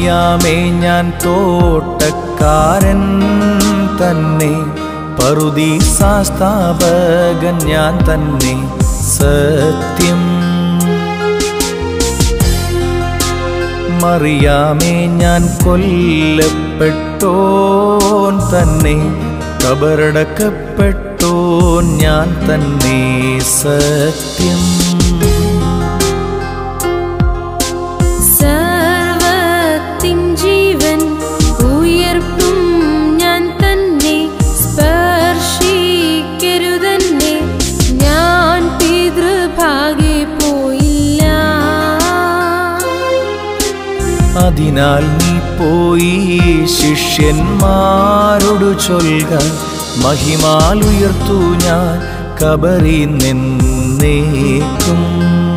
അറിയാമേ ഞാൻ തോട്ടക്കാരൻ തന്നെ പറുദീസാസ്ഥാപകൻ ഞാൻ തന്നെ സത്യം മറിയാമേ ഞാൻ കൊല്ലപ്പെട്ടോൻ തന്നെ കബറടക്കപ്പെട്ടോൻ ഞാൻ തന്നെ സത്യം സർവത്തിൻ ജീവൻ ഉയർപ്പും ഞാൻ തന്നെ സ്പർശിക്കരുതന്നെ ഞാൻ പിതൃഭാഗെ പോയില്ല അതിനാൽ നീ പോയി ശിഷ്യന്മാരോടു ചൊൽക മഹിമാലുയർത്തു ഞാൻ കബറി നിന്നേക്കും